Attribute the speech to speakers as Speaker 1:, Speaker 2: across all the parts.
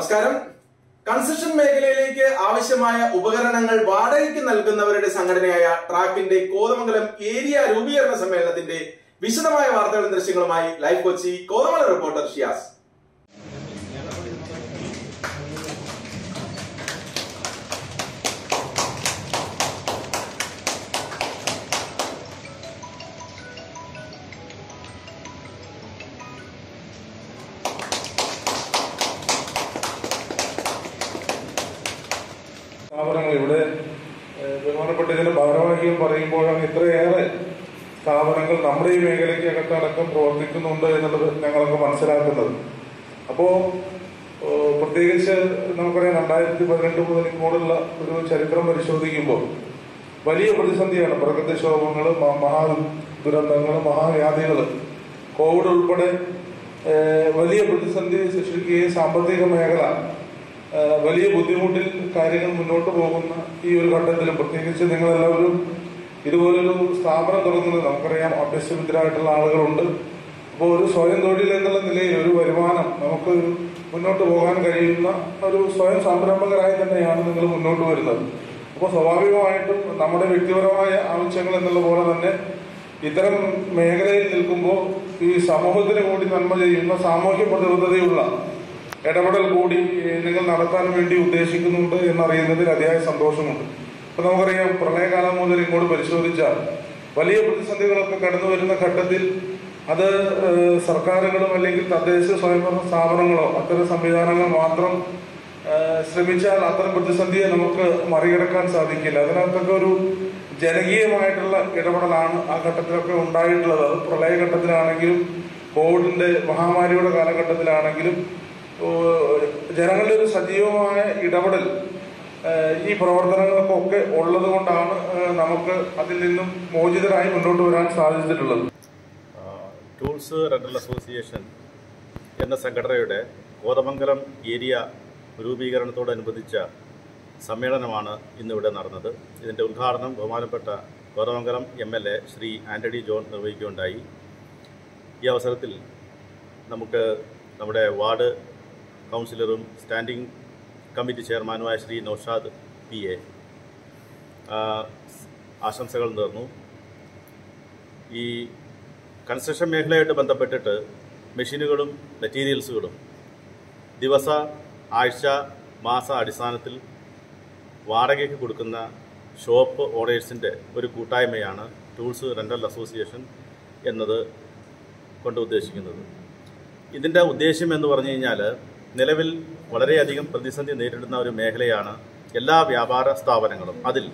Speaker 1: നമസ്കാരം കൺസ്ട്രക്ഷൻ മേഖലയിലേക്ക് ആവശ്യമായ ഉപകരണങ്ങൾ വാടകയ്ക്ക് നൽകുന്നവരുടെ സംഘടനയായ ട്രാക്കിന്റെ കോതമംഗലം ഏരിയ രൂപീകരണ സമ്മേളനത്തിന്റെ വിശദമായ വാർത്തകളും ദൃശ്യങ്ങളുമായി ലൈവ് കൊച്ചി കോതമംഗലം റിപ്പോർട്ടർ ഷിയാസ്
Speaker 2: സ്ഥാപനങ്ങൾ ഇവിടെ ഏഹ്, ബഹുമാനപ്പെട്ട ഇതിന്റെ ഭാരവാഹികൾ പറയുമ്പോഴാണ് ഇത്രയേറെ സ്ഥാപനങ്ങൾ നമ്മുടെ ഈ മേഖലയ്ക്ക് അകത്തടക്കം പ്രവർത്തിക്കുന്നുണ്ട് എന്നുള്ളത് ഞങ്ങളൊക്കെ മനസ്സിലാക്കുന്നത് അപ്പോ ഏഹ്, പ്രത്യേകിച്ച് നമുക്കറിയാം രണ്ടായിരത്തി പതിനെട്ട് മുതൽ ഇങ്ങോട്ടുള്ള ഒരു ചരിത്രം പരിശോധിക്കുമ്പോൾ വലിയ പ്രതിസന്ധിയാണ് പ്രകൃതിക്ഷോഭങ്ങൾ മഹാ ദുരന്തങ്ങൾ മഹാവ്യാധികൾ കോവിഡ് ഉൾപ്പെടെ ഏഹ്, വലിയ പ്രതിസന്ധി സൃഷ്ടിക്കുകയും സാമ്പത്തിക മേഖല ഏഹ് വലിയ ബുദ്ധിമുട്ടിൽ കാര്യങ്ങൾ മുന്നോട്ട് പോകുന്ന ഈ ഒരു ഘട്ടത്തിലും പ്രത്യേകിച്ച് നിങ്ങളെല്ലാവരും ഇതുപോലൊരു സ്ഥാപനം തുറന്നത് നമുക്കറിയാം അഭ്യസ്തവിദ്യരായിട്ടുള്ള ആളുകളുണ്ട് അപ്പോൾ ഒരു സ്വയം തൊഴിൽ എന്നുള്ള നിലയിൽ ഒരു വരുമാനം നമുക്ക് മുന്നോട്ട് പോകാൻ കഴിയുന്ന ഒരു സ്വയം സംരംഭകരായി തന്നെയാണ് നിങ്ങൾ മുന്നോട്ട് വരുന്നത് അപ്പോൾ സ്വാഭാവികമായിട്ടും നമ്മുടെ വ്യക്തിപരമായ ആവശ്യങ്ങൾ എന്നുള്ള പോലെ തന്നെ ഇത്തരം മേഖലയിൽ നിൽക്കുമ്പോൾ ഈ സമൂഹത്തിന് കൂടി നന്മ ചെയ്യുന്ന സാമൂഹ്യ പ്രതിബദ്ധതയുള്ള ഇടപെടൽ കൂടി ഏഹ്, നിങ്ങൾ നടത്താൻ വേണ്ടി ഉദ്ദേശിക്കുന്നുണ്ട് എന്നറിയുന്നതിൽ അതിയായ സന്തോഷമുണ്ട് ഇപ്പൊ നമുക്കറിയാം പ്രളയകാലം മുതൽ ഇങ്ങോട്ട് പരിശോധിച്ചാൽ വലിയ പ്രതിസന്ധികളൊക്കെ കടന്നു വരുന്ന ഘട്ടത്തിൽ അത് ഏഹ്, സർക്കാരുകളും അല്ലെങ്കിൽ തദ്ദേശ സ്വയംഭരണ സ്ഥാപനങ്ങളോ അത്തരം സംവിധാനങ്ങൾ മാത്രം ഏഹ്, ശ്രമിച്ചാൽ അത്തരം പ്രതിസന്ധിയെ നമുക്ക് മറികടക്കാൻ സാധിക്കില്ല അതിനകത്തൊക്കെ ഒരു ജനകീയമായിട്ടുള്ള ഇടപെടലാണ് ആ ഘട്ടത്തിലൊക്കെ ഉണ്ടായിട്ടുള്ളത് അത് പ്രളയഘട്ടത്തിലാണെങ്കിലും കോവിഡിന്റെ മഹാമാരിയുടെ കാലഘട്ടത്തിലാണെങ്കിലും ഏഹ് ജനങ്ങളുടെ ഒരു സജീവമായ ഇടപെടൽ ഏഹ് ഈ പ്രവർത്തനങ്ങൾക്കൊക്കെ ഉള്ളത് കൊണ്ടാണ് ഏഹ് നമുക്ക് അതിൽ നിന്നും മോചിതരായി മുന്നോട്ട് വരാൻ സാധിച്ചിട്ടുള്ളത്
Speaker 3: ടൂൾസ് റെന്റൽ അസോസിയേഷൻ എന്ന സംഘടനയുടെ കോതമംഗലം ഏരിയ രൂപീകരണത്തോടനുബന്ധിച്ച സമ്മേളനമാണ് ഇന്നിവിടെ നടന്നത് ഇതിൻ്റെ ഉദ്ഘാടനം ബഹുമാനപ്പെട്ട Kothamangalam M L A Shri Antony John നിർവഹിക്കുകയുണ്ടായി ഈ അവസരത്തിൽ നമുക്ക് നമ്മുടെ വാർഡ് കൗൺസിലറും സ്റ്റാൻഡിംഗ് കമ്മിറ്റി ചെയർമാനുമായ ശ്രീ നൌഷാദ് പി എ ആ, ആശംസകൾ നേർന്നു ഈ കൺസ്ട്രക്ഷൻ മേഖലയായിട്ട് ബന്ധപ്പെട്ടിട്ട് മെഷീനുകളും മെറ്റീരിയൽസുകളും ദിവസ ആഴ്ച മാസ അടിസ്ഥാനത്തിൽ വാടകയ്ക്ക് കൊടുക്കുന്ന ഷോപ്പ് ഓണേഴ്സിൻ്റെ ഒരു കൂട്ടായ്മയാണ് ടൂൾസ് റെൻ്റൽ അസോസിയേഷൻ എന്നത് കൊണ്ട് ഉദ്ദേശിക്കുന്നത് ഇതിൻ്റെ ഉദ്ദേശ്യം എന്ന് പറഞ്ഞു കഴിഞ്ഞാൽ നിലവിൽ വളരെയധികം പ്രതിസന്ധി നേരിടുന്ന ഒരു മേഖലയാണ് എല്ലാ വ്യാപാര സ്ഥാപനങ്ങളും അതിൽ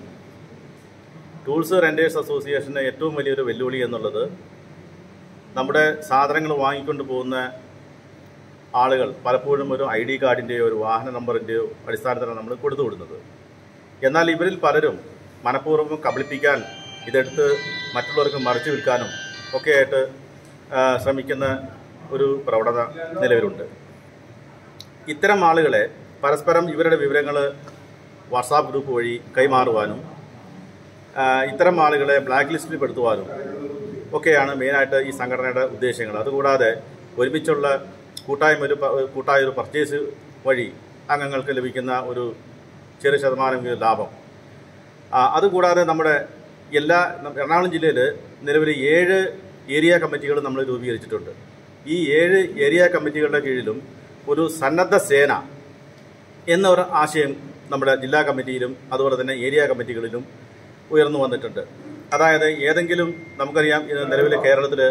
Speaker 3: ടൂൾസ് റെൻറ്റേഴ്സ് അസോസിയേഷന് ഏറ്റവും വലിയൊരു വെല്ലുവിളി എന്നുള്ളത് നമ്മുടെ സാധനങ്ങൾ വാങ്ങിക്കൊണ്ട് പോകുന്ന ആളുകൾ പലപ്പോഴും ഒരു ഐ ഡി കാർഡിൻ്റെയോ ഒരു വാഹന നമ്പറിൻ്റെയോ അടിസ്ഥാനത്തിലാണ് നമ്മൾ കൊടുത്തു വിടുന്നത് എന്നാൽ ഇവരിൽ പലരും മനഃപൂർവ്വം കബളിപ്പിക്കാൻ ഇതെടുത്ത് മറ്റുള്ളവർക്ക് മറിച്ചു വിൽക്കാനും ഒക്കെയായിട്ട് ആ, ശ്രമിക്കുന്ന ഒരു പ്രവണത നിലവിലുണ്ട് ഇത്തരം ആളുകളെ പരസ്പരം ഇവരുടെ വിവരങ്ങൾ വാട്സാപ്പ് ഗ്രൂപ്പ് വഴി കൈമാറുവാനും ആ, ഇത്തരം ആളുകളെ ബ്ലാക്ക് ലിസ്റ്റിൽ പെടുത്തുവാനും ഒക്കെയാണ് മെയിനായിട്ട് ഈ സംഘടനയുടെ ഉദ്ദേശങ്ങൾ അതുകൂടാതെ ഒരുമിച്ചുള്ള കൂട്ടായ്മ ഒരു പ- കൂട്ടായ ഒരു പർച്ചേസ് വഴി അംഗങ്ങൾക്ക് ലഭിക്കുന്ന ഒരു ചെറിയ ശതമാനം ലാഭം ആ, അതുകൂടാതെ നമ്മുടെ എല്ലാ നം- എറണാകുളം ജില്ലയിൽ നിലവിൽ ഏഴ് ഏരിയ കമ്മിറ്റികൾ നമ്മൾ രൂപീകരിച്ചിട്ടുണ്ട് ഈ ഏഴ് ഏരിയ കമ്മിറ്റികളുടെ കീഴിലും ഒരു സന്നദ്ധ സേന എന്ന ഒരു ആശയം നമ്മുടെ ജില്ലാ കമ്മിറ്റിയിലും അതുപോലെ തന്നെ ഏരിയ കമ്മിറ്റികളിലും ഉയർന്നു വന്നിട്ടുണ്ട് അതായത് ഏതെങ്കിലും നമുക്കറിയാം ഇത് നിലവിൽ കേരളത്തിൽ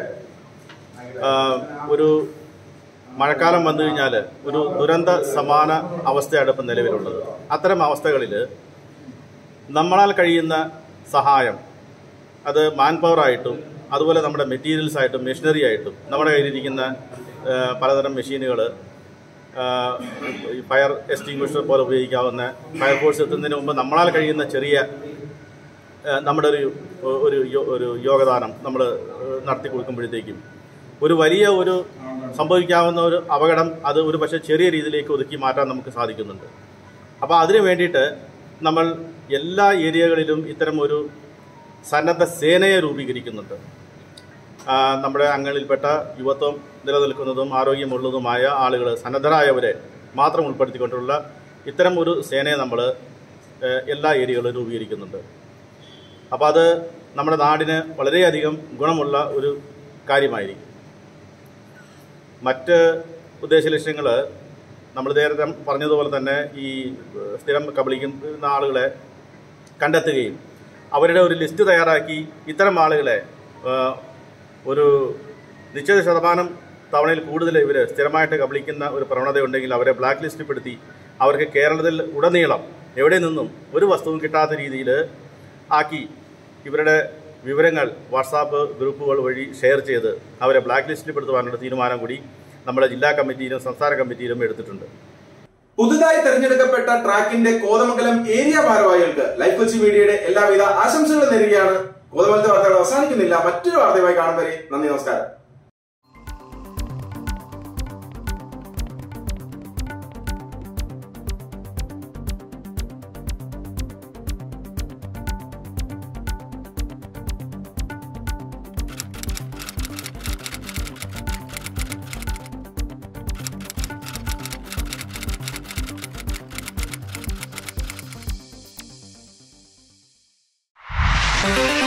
Speaker 3: ഒരു മഴക്കാലം വന്നു കഴിഞ്ഞാൽ ഒരു ദുരന്ത സമാന അവസ്ഥയാണ് ഇപ്പം നിലവിലുള്ളത് അത്തരം അവസ്ഥകളിൽ നമ്മളാൽ കഴിയുന്ന സഹായം അത് മാൻ പവർ ആയിട്ടും അതുപോലെ നമ്മുടെ മെറ്റീരിയൽസ് ആയിട്ടും മെഷീനറി ആയിട്ടും നമ്മുടെ കയ്യിലിരിക്കുന്ന ആ, പലതരം മെഷീനുകൾ ഫയർ എക്സ്റ്റിങ്വിഷർ പോലെ ഉപയോഗിക്കാവുന്ന ഫയർഫോഴ്സ് എത്തുന്നതിന് മുമ്പ് നമ്മളാൽ കഴിയുന്ന ചെറിയ ആ, നമ്മുടെ ഒരു ഒരു യോ- ഒരു യോഗദാനം നമ്മൾ നടത്തി കൊടുക്കുമ്പോഴത്തേക്കും ഒരു വലിയ ഒരു സംഭവിക്കാവുന്ന ഒരു അപകടം അത് ഒരു പക്ഷേ ചെറിയ രീതിയിലേക്ക് ഒതുക്കി മാറ്റാൻ നമുക്ക് സാധിക്കുന്നുണ്ട് അപ്പോൾ അതിനു വേണ്ടിയിട്ട് നമ്മൾ എല്ലാ ഏരിയകളിലും ഇത്തരം ഒരു സന്നദ്ധ സേനയെ രൂപീകരിക്കുന്നുണ്ട് ആ, നമ്മുടെ അംഗങ്ങളിൽപ്പെട്ട യുവത്വം നിലനിൽക്കുന്നതും ആരോഗ്യമുള്ളതുമായ ആളുകൾ സന്നദ്ധരായവരെ മാത്രം ഉൾപ്പെടുത്തിക്കൊണ്ടുള്ള ഇത്തരം ഒരു സേനയെ നമ്മൾ എല്ലാ ഏരിയകളിലും രൂപീകരിക്കുന്നുണ്ട് അപ്പോൾ അത് നമ്മുടെ നാടിന് വളരെയധികം ഗുണമുള്ള ഒരു കാര്യമായിരിക്കും മറ്റ് ഉദ്ദേശ ലക്ഷ്യങ്ങൾ നമ്മൾ നേരത്തെ പറഞ്ഞതുപോലെ തന്നെ ഈ ഏഹ്, സ്ഥിരം കബളിക്കുന്ന ആളുകളെ കണ്ടെത്തുകയും അവരുടെ ഒരു ലിസ്റ്റ് തയ്യാറാക്കി ഇത്തരം ആളുകളെ ഏഹ്, ഒരു നിശ്ചിത ശതമാനം തവണയിൽ കൂടുതൽ ഇവർ സ്ഥിരമായിട്ട് കബളിക്കുന്ന ഒരു പ്രവണതയുണ്ടെങ്കിൽ അവരെ ബ്ലാക്ക് ലിസ്റ്റിൽ പെടുത്തി അവർക്ക് കേരളത്തിൽ ഉടനീളം എവിടെ നിന്നും ഒരു വസ്തുവും കിട്ടാത്ത രീതിയിൽ ആക്കി ഇവരുടെ വിവരങ്ങൾ വാട്സാപ്പ് ഗ്രൂപ്പുകൾ വഴി ഷെയർ ചെയ്ത് അവരെ ബ്ലാക്ക് ലിസ്റ്റിൽ പെടുത്തുവാനുള്ള തീരുമാനം കൂടി നമ്മുടെ ജില്ലാ കമ്മിറ്റിയിലും സംസ്ഥാന കമ്മിറ്റിയിലും എടുത്തിട്ടുണ്ട്
Speaker 1: പുതുതായി തെരഞ്ഞെടുക്കപ്പെട്ട ട്രാക്കിന്റെ കോതമംഗലം ഏരിയ ഭാരവാഹികൾക്ക് ലൈഫ് കൊച്ചി മീഡിയയുടെ എല്ലാവിധ ആശംസകളും നേരുകയാണ് കോതമംഗലത്തെ വാർത്തകൾ അവസാനിക്കുന്നില്ല മറ്റൊരു വാർത്തയുമായി കാണും വരെ നന്ദി നമസ്കാരം
Speaker 4: Thank